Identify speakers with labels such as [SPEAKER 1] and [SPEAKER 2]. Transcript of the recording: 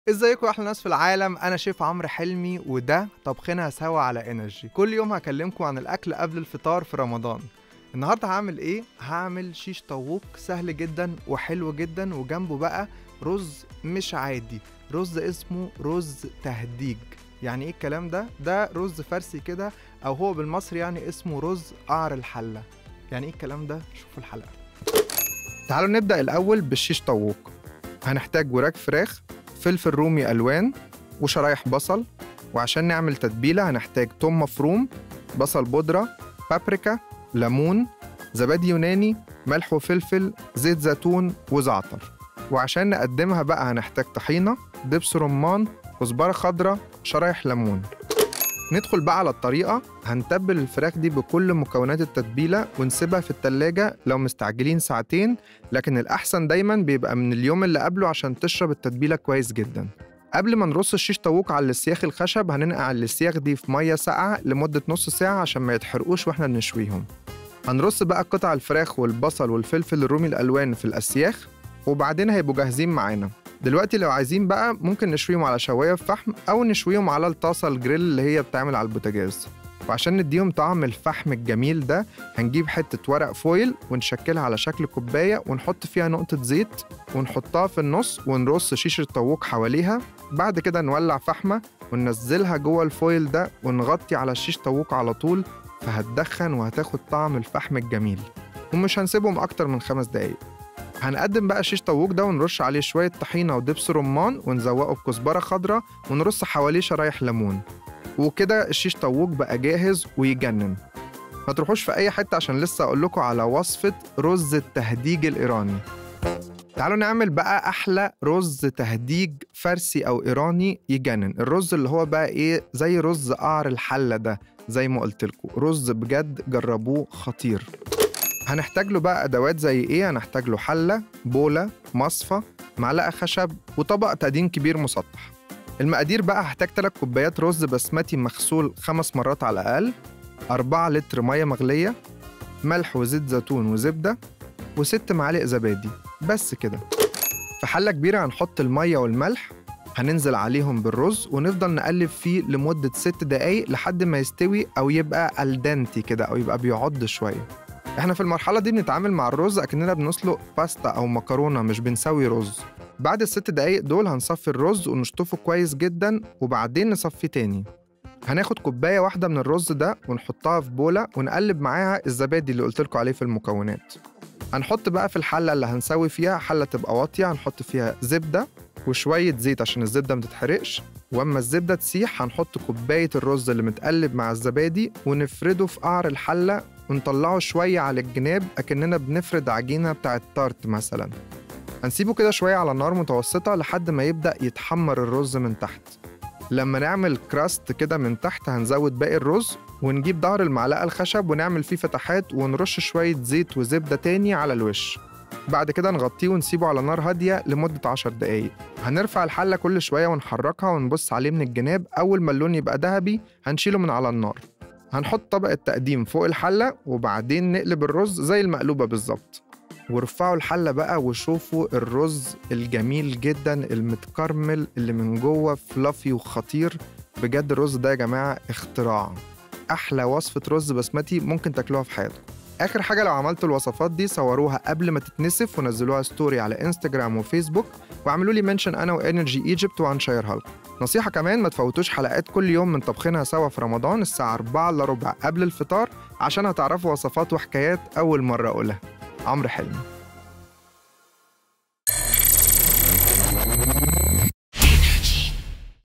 [SPEAKER 1] ازيكم يا احلى ناس في العالم انا شيف عمرو حلمي وده طبخنا سوا على انرجي كل يوم هكلمكم عن الاكل قبل الفطار في رمضان النهارده هعمل ايه هعمل شيش طاووق سهل جدا وحلو جدا وجنبه بقى رز مش عادي رز اسمه رز تهديج يعني ايه الكلام ده ده رز فارسي كده او هو بالمصري يعني اسمه رز قعر الحله يعني ايه الكلام ده شوفوا الحلقه تعالوا نبدا الاول بالشيش طاووق هنحتاج وراك فراخ فلفل رومي ألوان وشرايح بصل وعشان نعمل تتبيلة هنحتاج توم مفروم بصل بودرة بابريكا ليمون زبادي يوناني ملح وفلفل زيت زيتون وزعتر وعشان نقدمها بقى هنحتاج طحينة دبس رمان كزبرة خضراء شرايح ليمون ندخل بقى على الطريقة هنتبل الفراخ دي بكل مكونات التتبيلة ونسيبها في التلاجة لو مستعجلين ساعتين لكن الأحسن دايما بيبقى من اليوم اللي قبله عشان تشرب التتبيلة كويس جدا قبل ما نرص الشيش طاووق على السياخ الخشب هننقع السياخ دي في مية ساقعة لمدة نص ساعة عشان ما يتحرقوش واحنا بنشويهم هنرص بقى قطع الفراخ والبصل والفلفل الرومي الألوان في الأسياخ وبعدين هيبقوا جاهزين معانا دلوقتي لو عايزين بقى ممكن نشويهم على شوايه في فحم او نشويهم على الطاسه الجريل اللي هي بتعمل على البوتاجاز وعشان نديهم طعم الفحم الجميل ده هنجيب حتة ورق فويل ونشكلها على شكل كوباية ونحط فيها نقطة زيت ونحطها في النص ونرص شيش الطاووق حواليها بعد كده نولع فحمة وننزلها جوه الفويل ده ونغطي على الشيش طاووق على طول فهتدخن وهتاخد طعم الفحم الجميل ومش هنسيبهم أكتر من خمس دقايق هنقدم بقى شيش طاووق ده ونرش عليه شوية طحينة ودبس رمان ونزوقه بكزبرة خضراء ونرص حواليه شرايح ليمون وكده الشيش طاووق بقى جاهز ويجنن ما تروحوش في أي حتة عشان لسه أقول لكم على وصفة رز التهديج الإيراني تعالوا نعمل بقى أحلى رز تهديج فارسي أو إيراني يجنن الرز اللي هو بقى إيه زي رز قعر الحلة ده زي ما قلت لكم رز بجد جربوه خطير هنحتاج له بقى ادوات زي ايه هنحتاج له حله بوله مصفى معلقه خشب وطبق تقديم كبير مسطح المقادير بقى هحتاج 3 كوبايات رز بسمتي مغسول خمس مرات على الاقل 4 لتر ميه مغليه ملح وزيت زيتون وزبده وست معالق زبادي بس كده في حله كبيره هنحط الميه والملح هننزل عليهم بالرز ونفضل نقلب فيه لمدة ست دقايق لحد ما يستوي أو يبقى الدنتي كده أو يبقى بيعض شوية احنا في المرحلة دي بنتعامل مع الرز أكننا بنسلق باستا أو مكرونة مش بنسوي رز بعد الست دقايق دول هنصفي الرز ونشطفه كويس جدا وبعدين نصفيه تاني هناخد كوباية واحدة من الرز ده ونحطها في بولة ونقلب معاها الزبادي اللي قلتلكوا عليه في المكونات هنحط بقى في الحلة اللي هنسوي فيها حلة تبقى واطية هنحط فيها زبدة وشوية زيت عشان الزبدة متتحرقش واما الزبدة تسيح هنحط كوباية الرز اللي متقلب مع الزبادي ونفرده في قعر الحلة ونطلعه شوية على الجناب أكننا بنفرد عجينة بتاعة تارت مثلا هنسيبه كده شوية على نار متوسطة لحد ما يبدأ يتحمر الرز من تحت لما نعمل كراست كده من تحت هنزود باقي الرز ونجيب ظهر المعلقة الخشب ونعمل فيه فتحات ونرش شوية زيت وزبدة تاني على الوش بعد كده نغطيه ونسيبه على نار هادية لمدة عشر دقايق هنرفع الحلة كل شوية ونحركها ونبص عليه من الجناب أول ما اللون يبقى ذهبي هنشيله من على النار هنحط طبق التقديم فوق الحلة وبعدين نقلب الرز زي المقلوبة بالظبط وارفعوا الحلة بقى وشوفوا الرز الجميل جدا المتكرمل اللي من جوه فلافي وخطير بجد الرز ده يا جماعة اختراع أحلى وصفة رز بسمتي ممكن تاكلوها في حياتكم آخر حاجة لو عملتوا الوصفات دي صوروها قبل ما تتنسف ونزلوها ستوري على انستجرام وفيسبوك واعملوا لي منشن أنا وإنرجي ايجيبت وهنشيرها لكم نصيحة كمان ما تفوتوش حلقات كل يوم من طبخنا سوا في رمضان الساعة 4 إلا ربع قبل الفطار عشان هتعرفوا وصفات وحكايات أول مرة أقولها عمرو حلمي